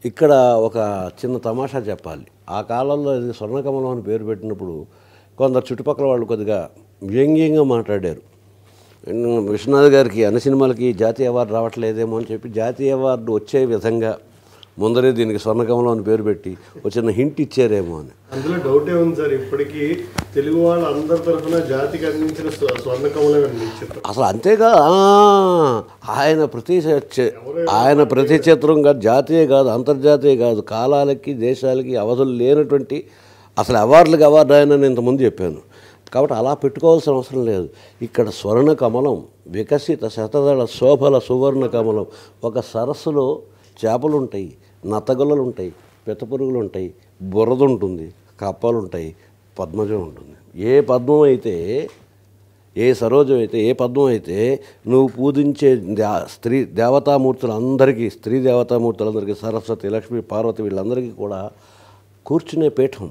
ఇక్కడ ఒక చిన్న తమాషా చెప్పాలి ఆ కాలంలో ఇది స్వర్ణకమలం అని పేరు పెట్టినప్పుడు కొందరు చుట్టుపక్కల వాళ్ళు కొద్దిగా వ్యంగ్యంగా మాట్లాడారు విశ్వనాథ్ గారికి అన్ని సినిమాలకి జాతీయ అవార్డు రావట్లేదేమో అని చెప్పి జాతీయ అవార్డు వచ్చే విధంగా ముందరే దీనికి స్వర్ణకమలం అని పేరు పెట్టి ఒక చిన్న హింట్ ఇచ్చారేమో అని అందులో డౌటే ఉంది సార్ ఇప్పటికీ తెలుగు వాళ్ళ అందరి తరఫున జాతికి అందించిన స్వ- స్వర్ణ కమలం అండి ఈ చిత్రం అసలు అంతేగా ఆ, ఆయన ప్రతి చ- ఆయన ప్రతి చిత్రం కాదు జాతీయ కాదు అంతర్జాతీయ కాదు కాలాలకి దేశాలకి అవధులు లేనటువంటి అసలు అవార్డులకు అవార్డు ఆయన నేను ఇంతకుముందు చెప్పాను కాబట్టి అలా పెట్టుకోవాల్సిన అవసరం లేదు ఇక్కడ స్వర్ణ కమలం వికసిత శతదళ శోభల సువర్ణ కమలం ఒక సరస్సులో చేపలు ఉంటాయి నత్తగుల్లలు ఉంటాయి పిత్తపురుగులు ఉంటాయి బురద ఉంటుంది కప్పలు ఉంటాయి పద్మజం ఉంటుంది ఏ పద్మం అయితే ఏ సరోజం అయితే ఏ పద్మం అయితే నువ్వు పూజించే దే- స్త్రీ దేవతామూర్తులందరికీ స్త్రీ దేవతామూర్తులందరికీ సరస్వతి లక్ష్మి పార్వతి వీళ్ళందరికీ కూడా కూర్చునే పీఠం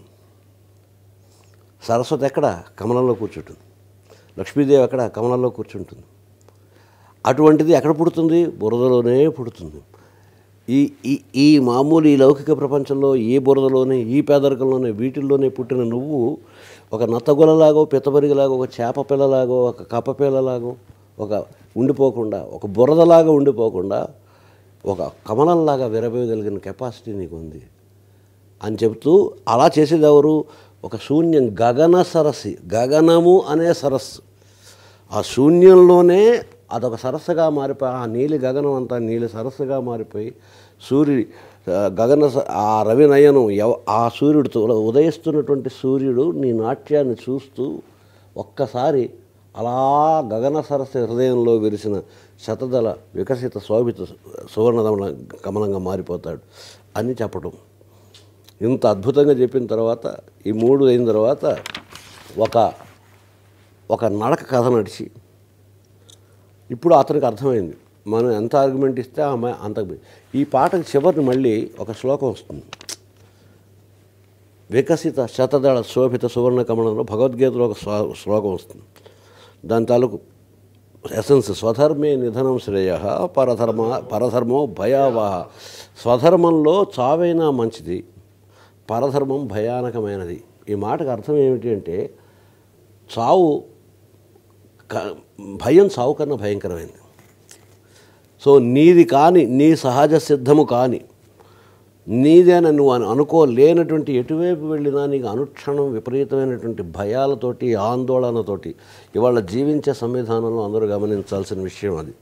సరస్వతి ఎక్కడ కమలంలో కూర్చుంటుంది లక్ష్మీదేవి ఎక్కడ కమలంలో కూర్చుంటుంది అటువంటిది ఎక్కడ పుడుతుంది బురదలోనే పుడుతుంది ఈ ఈ ఈ మామూలు ఈ లౌకిక ప్రపంచంలో ఈ బురదలోనే ఈ పేదరికంలోనే వీటిల్లోనే పుట్టిన నువ్వు ఒక నత్తగులలాగో పిత్తబరిగలాగో ఒక చేప పిల్లలాగో ఒక కప్ప పిల్లలాగో ఒక ఉండిపోకుండా ఒక బురదలాగా ఉండిపోకుండా ఒక కమలంలాగా విరబోయగలిగిన కెపాసిటీ నీకు ఉంది అని చెబుతూ అలా చేసేది ఎవరు ఒక శూన్యం గగన సరస్సి గగనము అనే సరస్సు ఆ శూన్యంలోనే అదొక సరస్సుగా మారిపోయి ఆ నీలి గగనం అంతా నీలి సరస్సుగా మారిపోయి సూర్యుడి ఆ, గగన స- ఆ రవినయనం ఎవ ఆ సూర్యుడితో ఉదయిస్తున్నటువంటి సూర్యుడు నీ నాట్యాన్ని చూస్తూ ఒక్కసారి అలా గగన సరస్సు హృదయంలో విరిసిన శతదళ వికసిత శోభిత సువర్ణదమల కమలంగా మారిపోతాడు అని చెప్పడం ఇంత అద్భుతంగా చెప్పిన తర్వాత ఈ మూడు అయిన తర్వాత ఒక ఒక నడక కథ నడిచి ఇప్పుడు అతనికి అర్థమైంది మనం ఎంత ఆర్గ్యుమెంట్ ఇస్తే ఆమె అంత ఈ పాటకి చివరిని మళ్ళీ ఒక శ్లోకం వస్తుంది వికసిత శతదళ శోభిత సువర్ణ కమలంలో భగవద్గీతలో ఒక శ్లో- శ్లోకం వస్తుంది దాని తాలూకు ఎసెన్స్ స్వధర్మే నిధనం శ్రేయ పరధర్మ పరధర్మో భయావహ స్వధర్మంలో చావైనా మంచిది పరధర్మం భయానకమైనది ఈ మాటకు అర్థం ఏమిటి అంటే చావు క- భయం చావు కన్నా భయంకరమైంది సో నీది కాని నీ సహజ సిద్ధము కాని నీదేన నువ్వు అను అనుకోలేనటువంటి ఎటువైపు వెళ్ళినా నీకు అనుక్షణం విపరీతమైనటువంటి భయాలతోటి ఆందోళనతోటి ఇవాళ జీవించే సంవిధానంలో అందరూ గమనించాల్సిన విషయం అది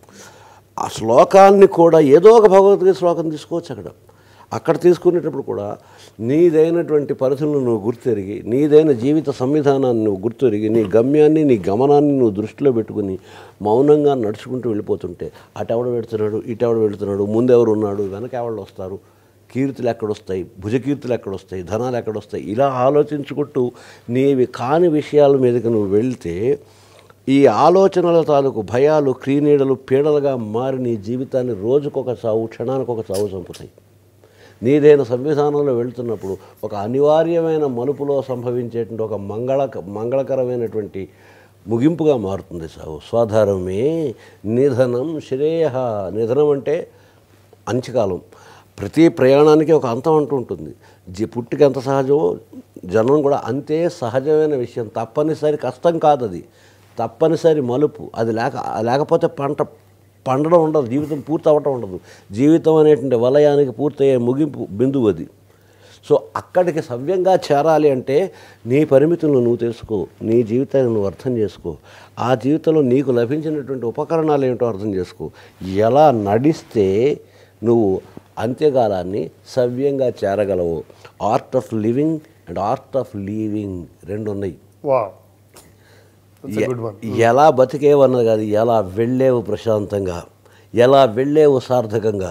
ఆ శ్లోకాన్ని కూడా ఏదో ఒక భగవద్గీత శ్లోకం తీసుకోవచ్చు అక్కడ అక్కడ తీసుకునేటప్పుడు కూడా నీదైనటువంటి పరిధులను నువ్వు గుర్తెరిగి నీదైన జీవిత సంవిధానాన్ని నువ్వు గుర్తెరిగి నీ గమ్యాన్ని నీ గమనాన్ని నువ్వు దృష్టిలో పెట్టుకుని మౌనంగా నడుచుకుంటూ వెళ్ళిపోతుంటే అటెవడ వెళుతున్నాడు ఇటెవడ వెళుతున్నాడు ముందెవరు ఉన్నాడు వెనక ఎవళ్ళు వస్తారు కీర్తులు ఎక్కడొస్తాయి భుజకీర్తులు ఎక్కడొస్తాయి ధనాలు ఎక్కడొస్తాయి ఇలా ఆలోచించుకుంటూ నీవి కాని విషయాల మీదకి నువ్వు వెళ్తే ఈ ఆలోచనల తాలూకు భయాలు క్రీనీడలు పీడలుగా మారి నీ జీవితాన్ని రోజుకొక చావు క్షణానికి ఒక చావు చంపుతాయి నీదైన సంవిధానంలో వెళ్తున్నప్పుడు ఒక అనివార్యమైన మలుపులో సంభవించేటువంటి ఒక మంగళ మంగళకరమైనటువంటి ముగింపుగా మారుతుంది సావు స్వధర్మే నిధనం శ్రేయ నిధనం అంటే అంత్యకాలం ప్రతి ప్రయాణానికి ఒక అంతం అంటూ ఉంటుంది జి పుట్టిక ఎంత సహజమో జనం కూడా అంతే సహజమైన విషయం తప్పనిసరి కష్టం కాదు అది తప్పనిసరి మలుపు అది లేక లేకపోతే పంట పండడం ఉండదు జీవితం పూర్తి అవ్వటం ఉండదు జీవితం అనేటువంటి వలయానికి పూర్తయ్యే ముగింపు బిందువు అది సో అక్కడికి సవ్యంగా చేరాలి అంటే నీ పరిమితులను నువ్వు తెలుసుకో నీ జీవితాన్ని నువ్వు అర్థం చేసుకో ఆ జీవితంలో నీకు లభించినటువంటి ఉపకరణాలు ఏమిటో అర్థం చేసుకో ఎలా నడిస్తే నువ్వు అంత్యకాలాన్ని సవ్యంగా చేరగలవు art of living and art of leaving రెండు ఉన్నాయి వా గుడ్ వన్ ఎలా బతికేవు అన్నది కాదు ఎలా వెళ్ళేవు ప్రశాంతంగా ఎలా వెళ్ళేవు సార్థకంగా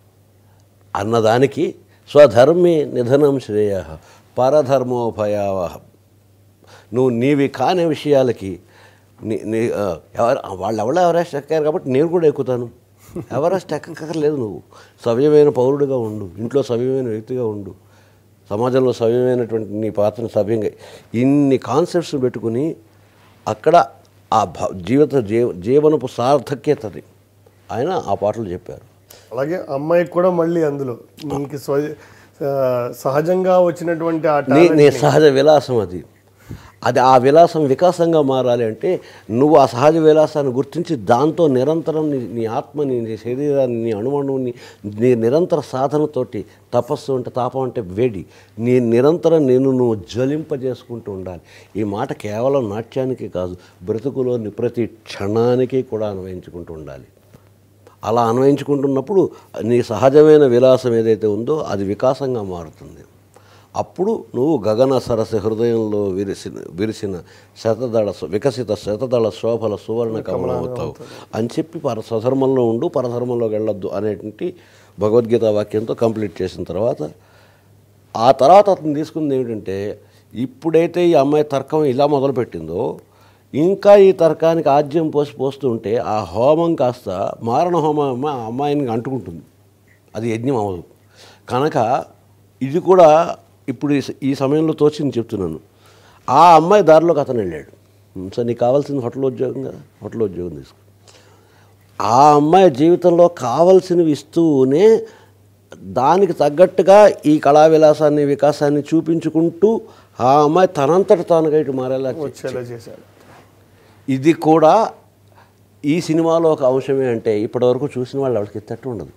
అన్నదానికి స్వధర్మే నిధనం శ్రేయ పరధర్మోభయావహ నువ్వు నీవి కాని విషయాలకి నీ నీ ఆ, ఎవరు వాళ్ళు ఎవరో ఎవరెస్ట్ ఎక్కారు కాబట్టి నేను కూడా ఎక్కుతాను ఎవరెస్ట్ ఎక్కక్కర్లేదు నువ్వు సవ్యమైన పౌరుడిగా ఉండు ఇంట్లో సవ్యమైన వ్యక్తిగా ఉండు సమాజంలో సవ్యమైనటువంటి నీ పాత్రను సవ్యంగా ఇన్ని కాన్సెప్ట్స్ పెట్టుకుని అక్కడ ఆ భ జీవిత జీవ జీవనపు సార్థక్యతని ఆయన ఆ పాటలు చెప్పారు అలాగే అమ్మాయికి కూడా మళ్ళీ అందులో నీకు స్వ ఆ, సహజంగా వచ్చినటువంటి ఆ నీ talent నీ సహజ విలాసం అది అది ఆ విలాసం వికాసంగా మారాలి అంటే నువ్వు ఆ సహజ విలాసాన్ని గుర్తించి దాంతో నిరంతరం నీ నీ ఆత్మని నీ శరీరాన్ని నీ అణువణువుని నీ నిరంతర సాధనతోటి తపస్సు అంటే తాపం అంటే వేడి నీ నిరంతరం నేను నువ్వు జ్వలింపజేసుకుంటూ ఉండాలి ఈ మాట కేవలం నాట్యానికి కాదు బ్రతుకులోని ప్రతి క్షణానికి కూడా అన్వయించుకుంటూ ఉండాలి అలా అన్వయించుకుంటున్నప్పుడు నీ సహజమైన విలాసం ఏదైతే ఉందో అది వికాసంగా మారుతుంది అప్పుడు నువ్వు గగన సరస హృదయంలో విరిసిన విరిసిన శతదళ వికసిత శతదళ శోభల సువర్ణ కమలం అవుతావు అని చెప్పి పర స్వధర్మంలో ఉండు పరధర్మంలోకి వెళ్ళొద్దు అనేటువంటి భగవద్గీత వాక్యంతో కంప్లీట్ చేసిన తర్వాత ఆ తర్వాత అతను తీసుకుంది ఏమిటంటే ఇప్పుడైతే ఈ అమ్మాయి తర్కం ఇలా మొదలుపెట్టిందో ఇంకా ఈ తర్కానికి ఆజ్యం పోసి పోస్తూ ఉంటే ఆ హోమం కాస్త మారణ హోమం అమ్మ ఆ అమ్మాయిని అంటుకుంటుంది అది యజ్ఞం అవ్వదు కనుక ఇది కూడా ఇప్పుడు ఈ స- ఈ సమయంలో తోచింది చెప్తున్నాను ఆ అమ్మాయి దారిలోకి అతను వెళ్ళాడు సో నీకు కావాల్సింది హోటల్ ఉద్యోగం కదా హోటల్ ఉద్యోగం తీసుకో ఆ అమ్మాయి జీవితంలో కావలసినవి ఇస్తూనే దానికి తగ్గట్టుగా ఈ కళా విలాసాన్ని వికాసాన్ని చూపించుకుంటూ ఆ అమ్మాయి తనంతట తానుగా ఇటు మారేలా చే- వచ్చేలా చేశాడు ఇది కూడా ఈ సినిమాలో ఒక అంశమే అంటే ఇప్పటివరకు చూసిన వాళ్ళు ఎవరికి తట్టు ఉండదు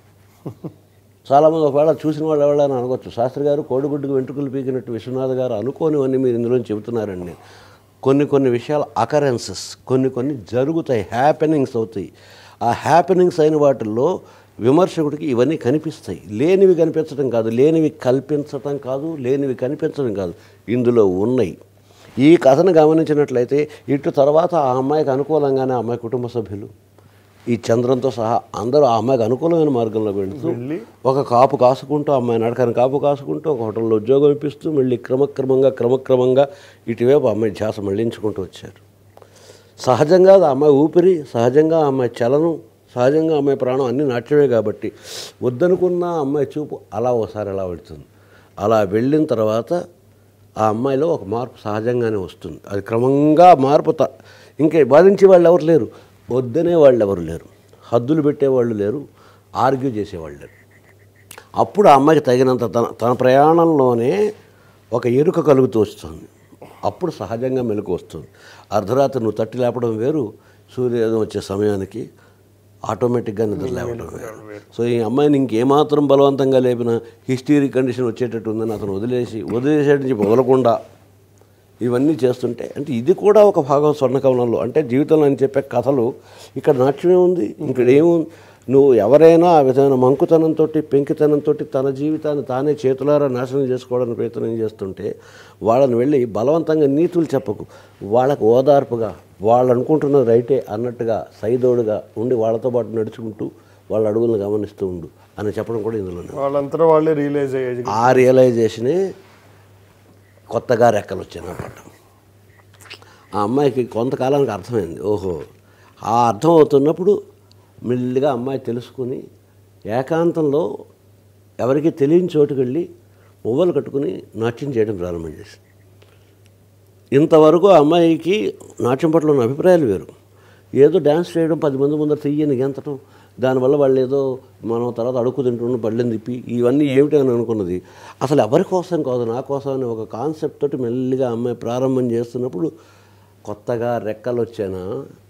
చాలామంది ఒకవేళ చూసిన వాళ్ళు ఎవరైనా అనుకోవచ్చు శాస్త్రి గారు కోడిగుడ్డుకు వెంట్రుకలు పీకినట్టు విశ్వనాథ్ గారు అనుకోనివన్నీ మీరు ఇందులో చెబుతున్నారండి కొన్ని కొన్ని విషయాలు అకరెన్సెస్ కొన్ని కొన్ని జరుగుతాయి హ్యాపెనింగ్స్ అవుతాయి ఆ హ్యాపెనింగ్స్ అయిన వాటిల్లో విమర్శకుడికి ఇవన్నీ కనిపిస్తాయి లేనివి కనిపించడం కాదు లేనివి కల్పించటం కాదు లేనివి కనిపించడం కాదు ఇందులో ఉన్నాయి ఈ కథను గమనించినట్లయితే ఇటు తర్వాత ఆ అమ్మాయికి అనుకూలంగానే ఆ అమ్మాయి కుటుంబ సభ్యులు ఈ చంద్రంతో సహా అందరూ ఆ అమ్మాయికి అనుకూలమైన మార్గంలో వెళుతూ వెళ్ళి ఒక కాపు కాసుకుంటూ అమ్మాయి నడకని కాపు కాసుకుంటూ ఒక హోటల్లో ఉద్యోగం ఇప్పిస్తూ మళ్ళీ క్రమక్రమంగా క్రమక్రమంగా ఇటువైపు అమ్మాయి ధ్యాస మళ్ళించుకుంటూ వచ్చారు సహజంగా ఆ అమ్మాయి ఊపిరి సహజంగా ఆ అమ్మాయి చలనం సహజంగా అమ్మాయి ప్రాణం అన్నీ నాట్యమే కాబట్టి వద్దనుకున్న అమ్మాయి చూపు అలా ఒకసారి అలా వెళుతుంది అలా వెళ్ళిన తర్వాత ఆ అమ్మాయిలో ఒక మార్పు సహజంగానే వస్తుంది అది క్రమంగా మార్పు త ఇంకా బాధించే వాళ్ళు ఎవరు లేరు వద్దనే వాళ్ళు ఎవరు లేరు హద్దులు పెట్టేవాళ్ళు లేరు ఆర్గ్యూ చేసేవాళ్ళు లేరు అప్పుడు ఆ అమ్మాయికి తగినంత తన తన ప్రయాణంలోనే ఒక ఎరుక కలుగుతూ వస్తుంది అప్పుడు సహజంగా మెలకు వస్తుంది అర్ధరాత్రి నువ్వు తట్టి లేపడం వేరు సూర్యోదయం వచ్చే సమయానికి ఆటోమేటిక్గా నిద్ర లేవడం వేరు సో ఈ అమ్మాయిని ఇంకేమాత్రం బలవంతంగా లేపిన హిస్టీరీ కండిషన్ వచ్చేటట్టు ఉందని అతను వదిలేసి వదిలేసేటని చెప్పి వదలకుండా ఇవన్నీ చేస్తుంటే అంటే ఇది కూడా ఒక భాగం స్వర్ణకవనంలో అంటే జీవితంలో అని చెప్పే కథలు ఇక్కడ నాట్యమే ఉంది ఇక్కడ ఏముంది నువ్వు ఎవరైనా ఆ విధమైన మంకుతనంతో పెంకితనంతో తన జీవితాన్ని తానే చేతులారా నాశనం చేసుకోవడానికి ప్రయత్నం చేస్తుంటే వాళ్ళని వెళ్ళి బలవంతంగా నీతులు చెప్పకు వాళ్ళకు ఓదార్పుగా వాళ్ళు అనుకుంటున్నది రైటే అన్నట్టుగా సైదోడుగా ఉండి వాళ్ళతో పాటు నడుచుకుంటూ వాళ్ళ అడుగులను గమనిస్తూ ఉండు అని చెప్పడం కూడా ఇందులోనే వాళ్ళంతా వాళ్ళే రియలైజ్ అయ్యేది ఆ రియలైజేషనే కొత్తగా రెక్కలు వచ్చాయన్నమాట ఆ అమ్మాయికి కొంతకాలానికి అర్థమైంది ఓహో ఆ అర్థం అవుతున్నప్పుడు మెల్లిగా అమ్మాయి తెలుసుకుని ఏకాంతంలో ఎవరికి తెలియని చోటుకు వెళ్ళి మువ్వలు కట్టుకుని నాట్యం చేయడం ప్రారంభం చేసింది ఇంతవరకు ఆ అమ్మాయికి నాట్యం పట్ల ఉన్న అభిప్రాయాలు వేరు ఏదో డ్యాన్స్ చేయడం పది మంది ముందర తీయని గెంతటం దానివల్ల వాళ్ళు ఏదో మనం తర్వాత అడుక్కు తింటున్న బళ్ళని తిప్పి ఇవన్నీ ఏమిటి అని అనుకున్నది అసలు ఎవరి కోసం కాదు నా కోసం అని ఒక కాన్సెప్ట్ తోటి మెల్లిగా అమ్మాయి ప్రారంభం చేస్తున్నప్పుడు కొత్తగా రెక్కలు వచ్చానా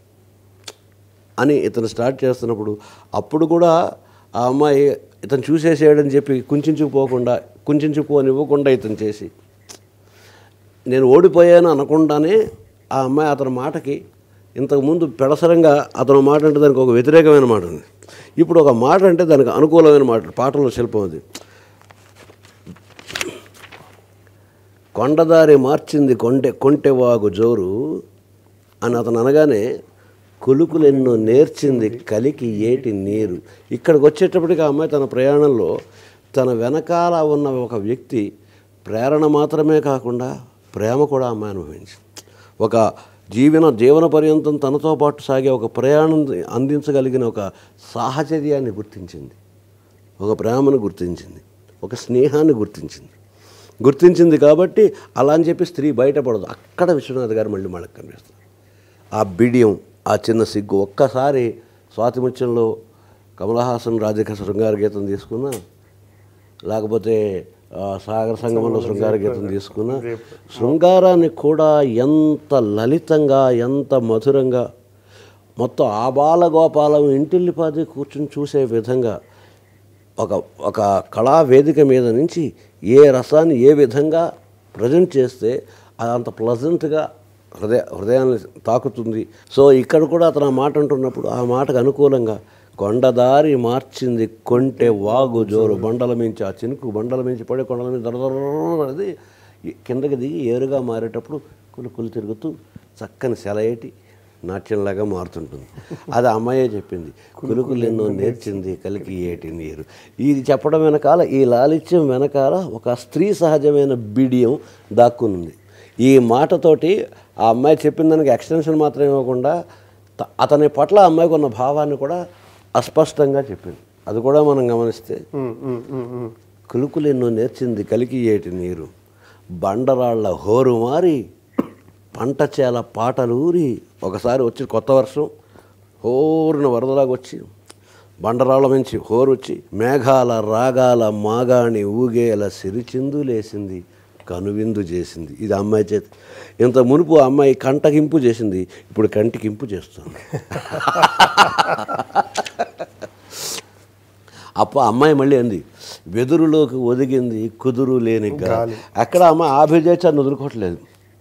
అని ఇతను స్టార్ట్ చేస్తున్నప్పుడు అప్పుడు కూడా ఆ అమ్మాయి ఇతను చూసేసేయడని చెప్పి కుంచుకుపోకుండా కుంచుకుపోనివ్వకుండా ఇతను చేసి నేను ఓడిపోయాను అనకుండానే ఆ అమ్మాయి అతని మాటకి ఇంతకుముందు పెడసరంగా అతను మాట అంటే దానికి ఒక వ్యతిరేకమైన మాట ఉంది ఇప్పుడు ఒక మాట అంటే దానికి అనుకూలమైన మాట పాటలో శిల్పం అది కొండదారి మార్చింది కొంటె కొంటెవాగు జోరు అని అతను అనగానే కొలుకులెన్నో నేర్చింది కలికి ఏటి నీరు ఇక్కడికి వచ్చేటప్పటికి ఆ అమ్మాయి తన ప్రయాణంలో తన వెనకాల ఉన్న ఒక వ్యక్తి ప్రేరణ మాత్రమే కాకుండా ప్రేమ కూడా ఆ అమ్మాయి అనుభవించింది ఒక జీవన జీవన పర్యంతం తనతో పాటు సాగే ఒక ప్రయాణం అందించగలిగిన ఒక సాహచర్యాన్ని గుర్తించింది ఒక ప్రేమను గుర్తించింది ఒక స్నేహాన్ని గుర్తించింది గుర్తించింది కాబట్టి అలా అని చెప్పి స్త్రీ బయటపడదు అక్కడ విశ్వనాథ్ గారు మళ్ళీ మనకు కనిపిస్తారు ఆ బిడియం ఆ చిన్న సిగ్గు ఒక్కసారి స్వాతిముత్యంలో కమలహాసన్ రాజకీయ శృంగార గీతం తీసుకున్నా లేకపోతే ఆ, సాగర సంగమంలో శృంగార గీతం తీసుకున్నా శృంగారాన్ని కూడా ఎంత లలితంగా ఎంత మధురంగా మొత్తం ఆబాల గోపాలం ఇంటిల్లిపాది కూర్చుని చూసే విధంగా ఒక ఒక కళా వేదిక మీద నుంచి ఏ రసాన్ని ఏ విధంగా ప్రజెంట్ చేస్తే అది అంత ప్లజెంట్గా హృదయ హృదయాన్ని తాకుతుంది సో ఇక్కడ కూడా అతను ఆ మాట అంటున్నప్పుడు ఆ మాటకు అనుకూలంగా కొండదారి మార్చింది కొంటె వాగు జోరు బండల మించి ఆ చినుకు బండల మించి పడే కొండల మీద దరదరది కిందకి దిగి ఏరుగా మారేటప్పుడు కులు కులు తిరుగుతూ చక్కని సెలయేటి నాట్యంలాగా మారుతుంటుంది అది అమ్మాయే చెప్పింది కులుకులు ఎన్నో నేర్చింది కలికి ఏటి నీరు ఇది చెప్పడం వెనకాల ఈ లాలిత్యం వెనకాల ఒక స్త్రీ సహజమైన బిడియం దాక్కునుంది ఈ మాటతోటి ఆ అమ్మాయి చెప్పిన దానికి ఎక్స్టెన్షన్ మాత్రం ఇవ్వకుండా త- అతని పట్ల ఆ అమ్మాయికి ఉన్న భావాన్ని కూడా అస్పష్టంగా చెప్పింది అది కూడా మనం గమనిస్తే ఉమ్, ఉమ్, ఉమ్, ఉమ్. కులుకులు ఎన్నో నేర్చింది కలికి ఏటి నీరు బండరాళ్ల హోరు మారి పంట చేల పాటలు ఊరి ఒకసారి వచ్చి కొత్త వర్షం హోరున వరదలాగా వచ్చి బండరాళ్ళ నుంచి హోరు వచ్చి మేఘాల రాగాల మాగాణి ఊగేల సిరిచిందులేసింది కనువిందు చేసింది ఇది అమ్మాయి చేతి ఇంత మునుపు ఆ అమ్మాయి కంటకింపు చేసింది ఇప్పుడు కంటికింపు చేస్తుంది అప్ప అమ్మాయి మళ్ళీ అంది వెదురులోకి ఒదిగింది కుదురు లేని గాలి అక్కడ అమ్మ ఆభిజాచాన్ని వదులుకోవట్లేదు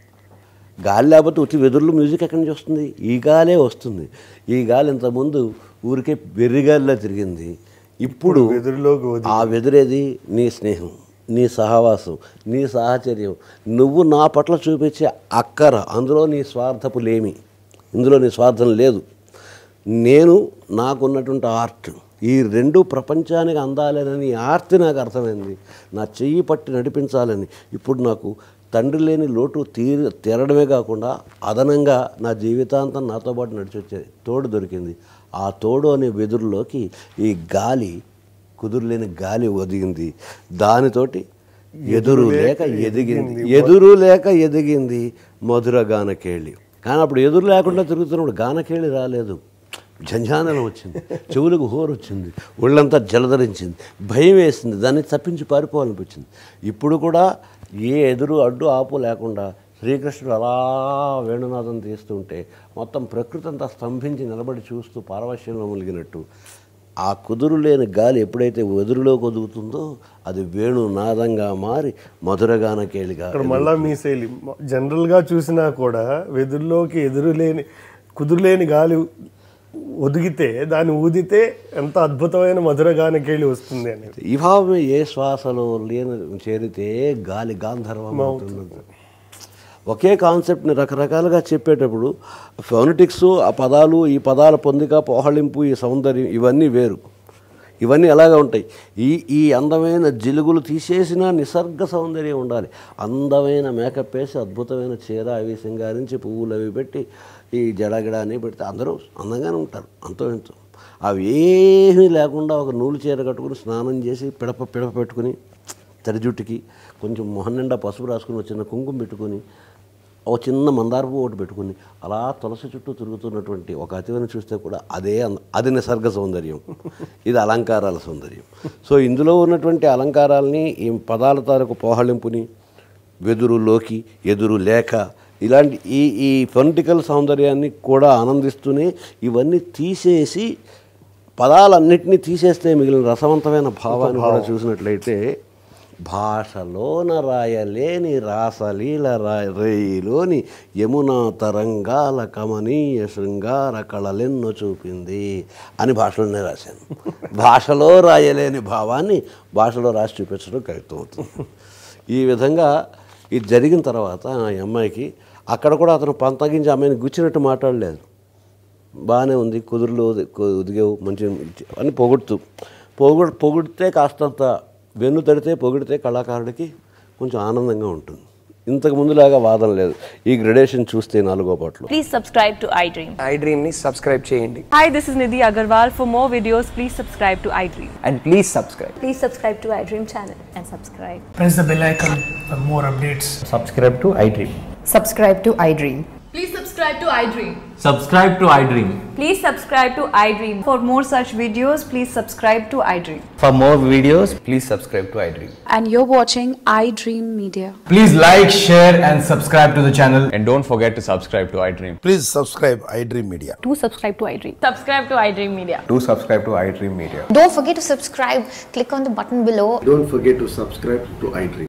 గాలి లేకపోతే వచ్చి వెదురులో మ్యూజిక్ ఎక్కడి నుంచి వస్తుంది ఈ గాలే వస్తుంది ఈ గాలి ఇంతకుముందు ఊరికే వెర్రిగాలిలా తిరిగింది ఇప్పుడు వెదురులోకి వదిలి ఆ వెదిరేది నీ స్నేహం నీ సహవాసం నీ సాహచర్యం నువ్వు నా పట్ల చూపించే అక్కర అందులో నీ స్వార్థపు లేమి ఇందులో నీ స్వార్థం లేదు నేను నాకున్నటువంటి ఆర్ట్ ఈ రెండు ప్రపంచానికి అందాలనని ఈ ఆర్తి నాకు అర్థమైంది నా చెయ్యి పట్టి నడిపించాలని ఇప్పుడు నాకు తండ్రి లేని లోటు తీర తీరడమే కాకుండా అదనంగా నా జీవితాంతం నాతో పాటు నడిచి వచ్చే తోడు దొరికింది ఆ తోడు అనే వెదురులోకి ఈ గాలి కుదురులేని గాలి ఒదిగింది దానితోటి ఎదురు లేక ఎదిగింది ఎదురు లేక ఎదిగింది మధుర గానకేళి కానీ అప్పుడు ఎదురు లేకుండా తిరుగుతున్నప్పుడు గానకేళి రాలేదు జంజానలం వచ్చింది చెవులకు హోరు వచ్చింది ఒళ్ళంతా జలధరించింది భయం వేసింది దాన్ని తప్పించి పారిపోవాలనిపించింది ఇప్పుడు కూడా ఏ ఎదురు అడ్డు ఆపు లేకుండా శ్రీకృష్ణుడు అలా వేణునాథం తీస్తుంటే మొత్తం ప్రకృతి అంతా స్తంభించి నిలబడి చూస్తూ పారవశ్యంలో ములిగినట్టు ఆ కుదురు లేని గాలి ఎప్పుడైతే వెదురులోకి ఒదుగుతుందో అది వేణునాదంగా మారి మధురగానకేళిగా ఇక్కడ మళ్ళా మీ శైలి జనరల్ గా చూసినా కూడా వెదురులోకి ఎదురులేని కుదురులేని గాలి ఒదిగితే దాన్ని ఊదితే ఎంత అద్భుతమైన మధురగానకెళ్ళి వస్తుంది అనేది ఈ భావమే ఏ శ్వాసలో లేని చేరితే గాలి గాంధర్వం అవుతుంది ఒకే కాన్సెప్ట్ని రకరకాలుగా చెప్పేటప్పుడు ఫోనటిక్స్ ఆ పదాలు ఈ పదాల పొందిక పోహళింపు ఈ సౌందర్యం ఇవన్నీ వేరు ఇవన్నీ ఎలాగా ఉంటాయి ఈ ఈ అందమైన జిలుగులు తీసేసిన నిసర్గ సౌందర్యం ఉండాలి అందమైన మేకప్ వేసి అద్భుతమైన చీర అవి సింగారించి పువ్వులు అవి పెట్టి ఈ జడగిడ అని పెడితే అందరూ అందంగానే ఉంటారు అంతో ఎంతో అవి ఏమీ లేకుండా ఒక నూలు చీర కట్టుకుని స్నానం చేసి పిడప పిడప పెట్టుకుని తడి జుట్టుకి కొంచెం మొహం నిండా పసుపు రాసుకుని ఒక చిన్న కుంకుమ పెట్టుకొని ఒక చిన్న మందార పువ్వు ఒకటి పెట్టుకుని అలా తులసి చుట్టూ తిరుగుతున్నటువంటి ఒక అతివని చూస్తే కూడా అదే అంద- అది నిసర్గ సౌందర్యం ఇది అలంకారాల సౌందర్యం సో ఇందులో ఉన్నటువంటి అలంకారాలని ఈ పదాల తాలూకు పోహళింపుని వెదురులోకి ఎదురు లేక ఇలాంటి ఈ ఈ పొలిటికల్ సౌందర్యాన్ని కూడా ఆనందిస్తూనే ఇవన్నీ తీసేసి పదాలన్నింటినీ తీసేస్తే మిగిలిన రసవంతమైన భావాన్ని కూడా చూసినట్లయితే భాషలోన రాయలేని రాసలీల రా- రేయిలోని యమునా తరంగాల కమనీయ శృంగార కళలెన్నో చూపింది అని భాషలోనే రాశాను భాషలో రాయలేని భావాన్ని భాషలో రాసి చూపించడం కవిత్వం అవుతుంది ఈ విధంగా ఇది జరిగిన తర్వాత ఆ అమ్మాయికి అక్కడ కూడా అతను పంతగించి అమ్మాయిని గుచ్చినట్టు మాట్లాడలేదు బాగానే ఉంది కుదురులో ఉదిగావు మంచి అని పొగుడుతూ పొగుడు పొగిడితే కాస్తంత వెన్ను తడితే పొగిడితే కళాకారుడికి కొంచెం ఆనందంగా ఉంటుంది ఇంతకు ముందులాగా వాదన లేదు ఈ గ్రెడేషన్ చూస్తే నాలుగో పాటలు Please subscribe to iDream. I డ్రీమ్ని సబ్స్క్రైబ్ చేయండి Hi, this is Nidhi Agarwal. For more videos, please subscribe to iDream. And please subscribe Please subscribe to iDream channel and subscribe. press the bell icon for more updates. Subscribe to iDream Subscribe to iDream. Please subscribe to iDream. Subscribe to iDream. Please subscribe to iDream. For more such videos, please subscribe to iDream. For more videos, please subscribe to iDream. And you're watching iDream Media. Please like, share, and subscribe to the channel. And don't forget to subscribe to iDream. Please subscribe iDream Media. Do subscribe to iDream. Subscribe to iDream Media. Do subscribe to iDream Media. Don't forget to subscribe. Click on the button below Don't forget to subscribe to iDream.